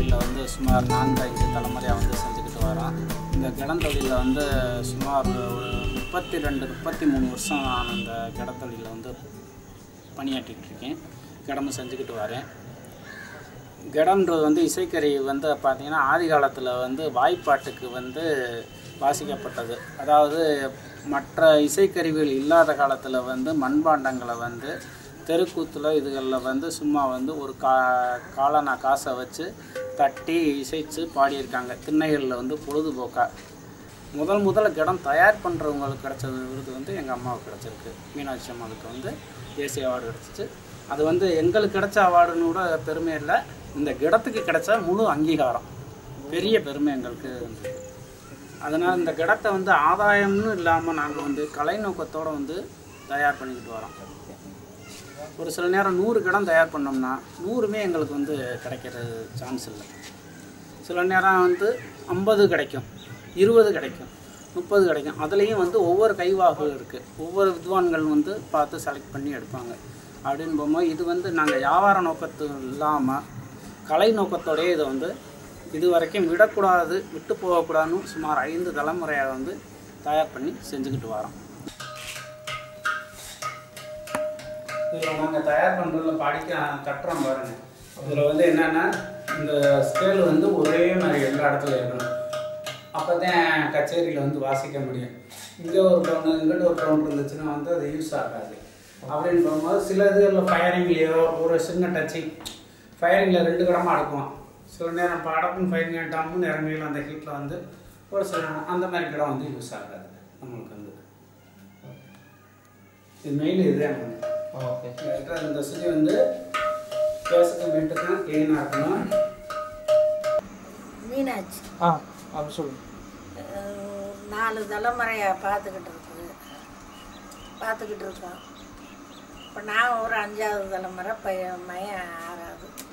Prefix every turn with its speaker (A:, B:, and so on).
A: தொழிலில் வந்து சுமார் நான்கு ஐந்து தலைமுறையாக வந்து செஞ்சுக்கிட்டு வரோம் இந்த கிடம் தொழிலில் வந்து சுமார் ஒரு முப்பத்தி ரெண்டு முப்பத்தி மூணு வருஷம் நான் இந்த கிட தொழிலில் வந்து பணியாற்றிட்டு இருக்கேன் கிடமும் செஞ்சுக்கிட்டு வரேன் கிடம்ன்றது வந்து இசைக்கருவி வந்து பார்த்திங்கன்னா ஆதி காலத்தில் வந்து வாய்ப்பாட்டுக்கு வந்து வாசிக்கப்பட்டது அதாவது மற்ற இசைக்கருவிகள் இல்லாத காலத்தில் வந்து மண்பாண்டங்களை வந்து தெருக்கூத்தில் இதுகளில் வந்து சும்மா வந்து ஒரு கா காலனா காசை வச்சு தட்டி இசைச்சு பாடியிருக்காங்க திண்ணைகளில் வந்து பொழுதுபோக்காக முதல் முதல்ல கிடம் தயார் பண்ணுறவங்களுக்கு கிடைச்ச விருது வந்து எங்கள் அம்மாவுக்கு கிடச்சிருக்கு மீனாட்சி அம்மாவுக்கு வந்து தேசிய அவார்டு கிடச்சிச்சு அது வந்து எங்களுக்கு கிடைச்ச அவார்டுன்னு கூட பெருமை இல்லை இந்த கிடத்துக்கு கிடைச்ச முழு அங்கீகாரம் பெரிய பெருமை எங்களுக்கு இருந்தது. அதனால் இந்த கிடத்தை வந்து ஆதாயம்னு இல்லாமல் நாங்கள் வந்து கலை நோக்கத்தோடு வந்து தயார் பண்ணிக்கிட்டு வரோம் ஒரு சில நேரம் நூறு கிடம் தயார் பண்ணோம்னா நூறுமே எங்களுக்கு வந்து கிடைக்கிறது சான்ஸ் இல்லை சில நேரம் வந்து ஐம்பது கிடைக்கும் இருபது கிடைக்கும் முப்பது கிடைக்கும் அதுலேயும் வந்து ஒவ்வொரு கைவாகு இருக்குது ஒவ்வொரு வித்வான்கள் வந்து பார்த்து செலக்ட் பண்ணி எடுப்பாங்க அப்படின்னு போகும்போது இது வந்து நாங்கள் வியாபார நோக்கத்து இல்லாமல் கலை நோக்கத்தோடயே இதை வந்து இது வரைக்கும் விடக்கூடாது விட்டு போகக்கூடாதுன்னு சுமார் ஐந்து தலைமுறையாக வந்து தயார் பண்ணி செஞ்சுக்கிட்டு வரோம் இதில் நாங்கள் தயார் பண்ணுறதுல படிக்க கட்டுறோம் பாருங்க இதில் வந்து என்னென்னா இந்த ஸ்கேல் வந்து ஒரே மாதிரி எல்லா இடத்துலையும் இருக்கணும் அப்போ தான் கச்சேரியில் வந்து வாசிக்க முடியும் இங்கே ஒரு டவுன் இங்கிட்ட ஒரு டவுன் இருந்துச்சுன்னா வந்து அது யூஸ் ஆகாது அப்படின்னு போகும்போது சில இதுகளில் ஃபயரிங்லேயோ ஒரு சின்ன டச்சிங் ஃபயரிங்கில் ரெண்டு கடமாக அடுக்குவோம் சில நேரம் இப்போ அடப்புன்னு ஃபயரிங் டம்முன்னு இறங்கிடலாம் அந்த ஹீட்டில் வந்து ஒரு சில அந்த மாதிரி கிடம் வந்து யூஸ் ஆகாது நம்மளுக்கு வந்து இது மெயின் இதுதான்
B: ஓகே
A: இங்க இருக்கிற இந்த சுதி வந்து கேஸுக்கு மெட்டுக்கும் க்ளீனாக இருக்கணும்
C: மீனாட்சி
B: ஆ அப்படி சொல்லுங்க
C: அஹ் நாலு தலைமுறையாக பார்த்துக்கிட்டு இருக்குது பார்த்துக்கிட்டு இருக்கோம் இப்போ நான் ஒரு அஞ்சாவது தலைமுறை பையன் மையன் ஆறாவது